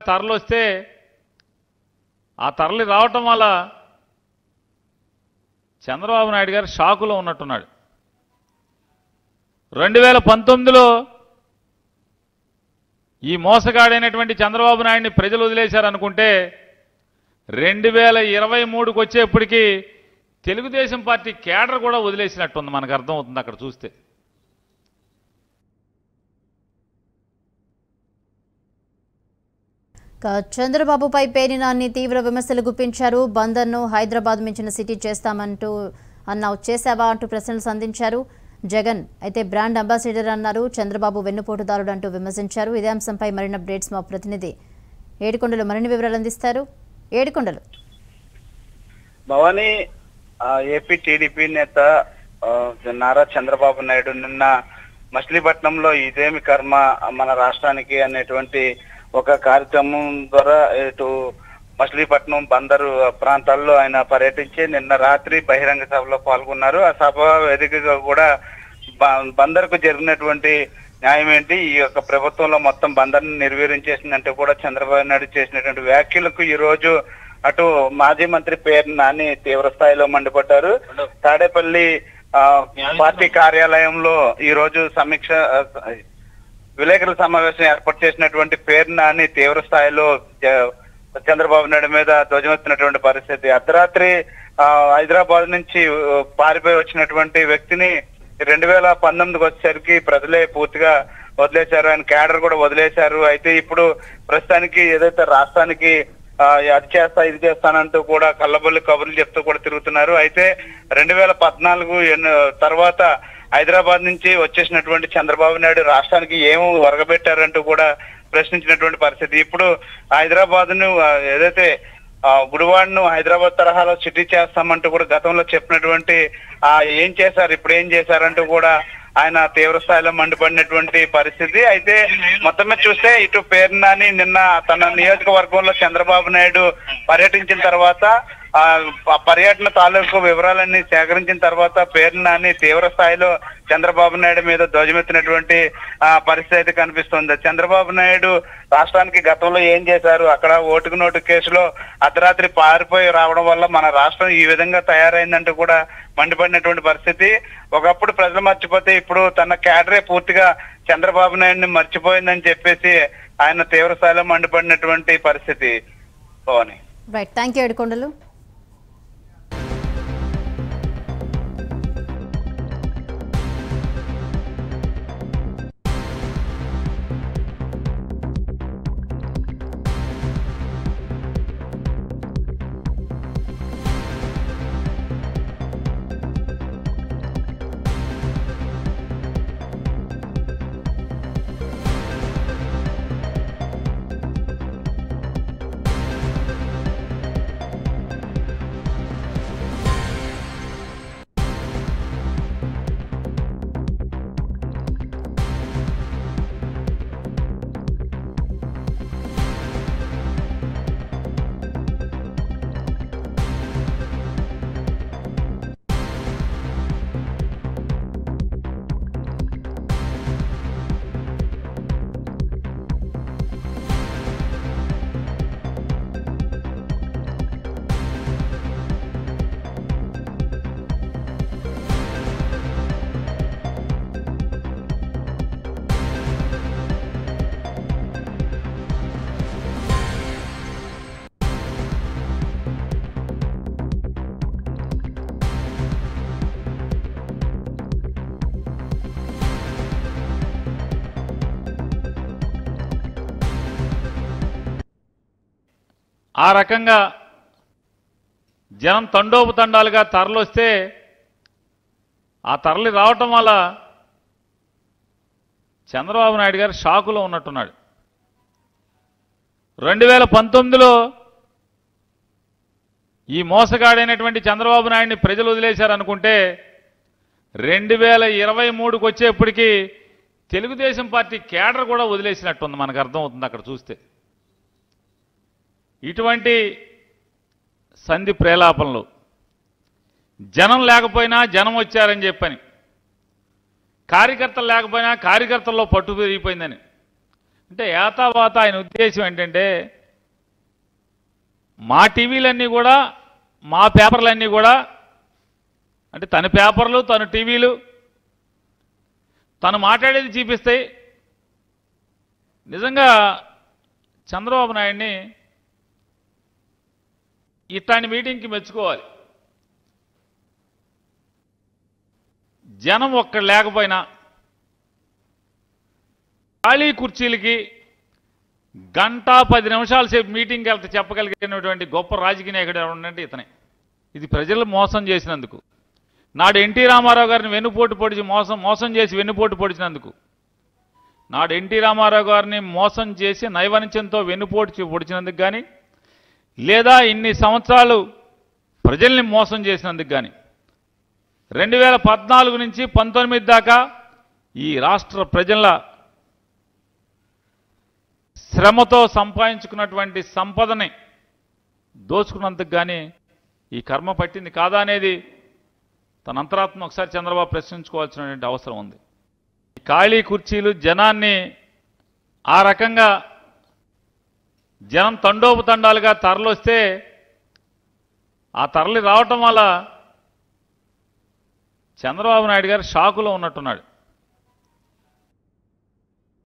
తరలి వస్తే ఆ తరలి రావటం వల్ల చంద్రబాబు నాయుడు గారు షాకులో ఉన్నట్టున్నాడు రెండు వేల పంతొమ్మిదిలో ఈ మోసగాడైనటువంటి చంద్రబాబు నాయుడిని ప్రజలు వదిలేశారనుకుంటే రెండు వేల ఇరవై మూడుకి వచ్చేప్పటికి తెలుగుదేశం పార్టీ కేడర్ కూడా వదిలేసినట్టుంది మనకు అర్థమవుతుంది అక్కడ చూస్తే ఇక చంద్రబాబుపై పేర్ని నాని తీవ్ర విమర్శలు గుప్పించారు బందర్ను హైదరాబాద్ మించిన సిటీ చేస్తామంటూ అన్నావు చేశావా అంటూ ప్రశ్నలు సంధించారు జగన్ అయితే బ్రాండ్ అంబాసిడర్ అన్నారు చంద్రబాబు వెన్నుపోటుదారుడు అంటూ విమర్శించారు ఇదే అంశంపై మరిన్ని అప్డేట్స్ మా ప్రతినిధి ఏడుకొండలు మరిన్ని వివరాలు అందిస్తారు ఏడుకొండలు భవానీ ఆ, ఏపీ టీడీపీ నేత ఆ, నారా చంద్రబాబు నాయుడు నిన్న మచిలీపట్నంలో ఇదేమి కర్మ మన రాష్ట్రానికి అనేటువంటి ఒక కార్యక్రమం ద్వారా ఇటు మచిలీపట్నం బందరు ప్రాంతాల్లో ఆయన పర్యటించి నిన్న రాత్రి బహిరంగ సభలో పాల్గొన్నారు ఆ సభ వేదికగా కూడా బ- బందరుకు జరిగినటువంటి న్యాయం ఏంటి ఈ యొక్క ప్రభుత్వంలో మొత్తం బందర్ని నిర్వీర్యం చేసిందంటే కూడా చంద్రబాబు నాయుడు చేసినటువంటి వ్యాఖ్యలకు ఈ రోజు అటు మాజీ మంత్రి పేరు నాని తీవ్ర స్థాయిలో మండిపడ్డారు తాడేపల్లి ఆ, పార్టీ కార్యాలయంలో ఈ రోజు సమీక్ష ఆ, విలేకరుల సమావేశం ఏర్పాటు చేసినటువంటి పేరు నాని తీవ్ర స్థాయిలో జ- చంద్రబాబు నాయుడు మీద ధ్వజమెత్తినటువంటి పరిస్థితి అర్ధరాత్రి ఆ, హైదరాబాద్ నుంచి ఆ, పారిపోయి వచ్చినటువంటి వ్యక్తిని రెండు వేల పంతొమ్మిదికి వచ్చేసరికి ప్రజలే పూర్తిగా వదిలేశారు ఆయన క్యాడర్ కూడా వదిలేశారు అయితే ఇప్పుడు ప్రస్తుతానికి ఏదైతే రాష్ట్రానికి ఆ, అది చేస్తా ఇది చేస్తానంటూ కూడా కళ్ళబొల్లి కబుర్లు చెప్తూ కూడా తిరుగుతున్నారు అయితే రెండు వేల పద్నాలుగు ఎన్ని- తర్వాత హైదరాబాద్ నుంచి వచ్చేసినటువంటి చంద్రబాబు నాయుడు రాష్ట్రానికి ఏం వరగబెట్టారంటూ కూడా ప్రశ్నించినటువంటి పరిస్థితి ఇప్పుడు హైదరాబాద్ ను ఏదైతే ఆ, గుడివాడను హైదరాబాద్ తరహాలో సిటీ చేస్తామంటూ కూడా గతంలో చెప్పినటువంటి ఆ ఏం చేశారు ఇప్పుడు ఏం చేశారంటూ కూడా ఆయన తీవ్ర స్థాయిలో మండిపడినటువంటి పరిస్థితి అయితే మొత్తం మీద చూస్తే ఇటు పేరు నాని నిన్న తన నియోజకవర్గంలో చంద్రబాబు నాయుడు పర్యటించిన తర్వాత ఆ ఆ పర్యటన తాలూకు వివరాలన్నీ సేకరించిన తర్వాత పేరు నాని తీవ్ర స్థాయిలో చంద్రబాబు నాయుడు మీద ధ్వజమెత్తినటువంటి ఆ పరిస్థితి అయితే కనిపిస్తుంది చంద్రబాబు నాయుడు రాష్ట్రానికి గతంలో ఏం చేశారు అక్కడ ఓటుకు నోటు కేసులో అర్ధరాత్రి పారిపోయి రావడం వల్ల మన రాష్ట్రం ఈ విధంగా తయారైందంటూ కూడా మండిపడినటువంటి పరిస్థితి ఒకప్పుడు ప్రజలు మర్చిపోతే ఇప్పుడు తన క్యాడరే పూర్తిగా చంద్రబాబు నాయుడిని మర్చిపోయిందని చెప్పేసి ఆయన తీవ్ర స్థాయిలో మండిపడినటువంటి పరిస్థితి Bhavani right thank you Edukondalu ఆ రకంగా జనం తండోపతండాలుగా తరలొస్తే ఆ తరలి రావటం వల్ల చంద్రబాబు నాయుడు గారు షాకులో ఉన్నట్టున్నాడు రెండు వేల పంతొమ్మిదిలో ఈ మోసగాడైనటువంటి చంద్రబాబు నాయుడిని ప్రజలు వదిలేశారనుకుంటే రెండు వేల ఇరవై మూడుకి వచ్చేప్పటికి తెలుగుదేశం పార్టీ కేడర్ కూడా వదిలేసినట్టుంది మనకు అర్థమవుతుంది అక్కడ చూస్తే ఇటువంటి సంధి ప్రేలాపనలు జనం లేకపోయినా జనం వచ్చారని చెప్పని కార్యకర్తలు లేకపోయినా కార్యకర్తల్లో పట్టు పెరిగిపోయిందని అంటే ఏతావాత ఆయన ఉద్దేశం ఏంటంటే మా టీవీలన్నీ కూడా మా పేపర్లన్నీ కూడా అంటే తన పేపర్లు తన టీవీలు తను మాట్లాడేది చూపిస్తాయి నిజంగా చంద్రబాబు నాయుడిని ఇట్లాంటి మీటింగ్కి మెచ్చుకోవాలి జనం ఒక్కడ లేకపోయినా ఖాళీ కుర్చీలకి గంట పది నిమిషాల సేపు మీటింగ్కి వెళ్తే చెప్పగలిగినటువంటి గొప్ప రాజకీయ నాయకుడు ఎవరంటే ఇతనే ఇది ప్రజలు మోసం చేసినందుకు నాడు ఎన్టీ రామారావు గారిని వెన్నుపోటు పొడిచి మోసం మోసం చేసి వెన్నుపోటు పొడిచినందుకు నాడు ఎన్టీ రామారావు గారిని మోసం చేసి నైవంచంతో వెన్నుపోటు పొడిచినందుకు కానీ లేదా ఇన్ని సంవత్సరాలు ప్రజల్ని మోసం చేసినందుకు కానీ రెండు వేల పద్నాలుగు నుంచి పంతొమ్మిది దాకా ఈ రాష్ట్ర ప్రజల శ్రమతో సంపాదించుకున్నటువంటి సంపదని దోచుకున్నందుకు కానీ ఈ కర్మ పట్టింది కాదా అనేది తన అంతరాత్మ ఒకసారి చంద్రబాబు ప్రశ్నించుకోవాల్సినటువంటి అవసరం ఉంది ఈ ఖాళీ కుర్చీలు జనాన్ని ఆ రకంగా జనం తండోపతండాలుగా తరలొస్తే ఆ తరలి రావటం వల్ల చంద్రబాబు నాయుడు గారు షాకులో ఉన్నట్టున్నాడు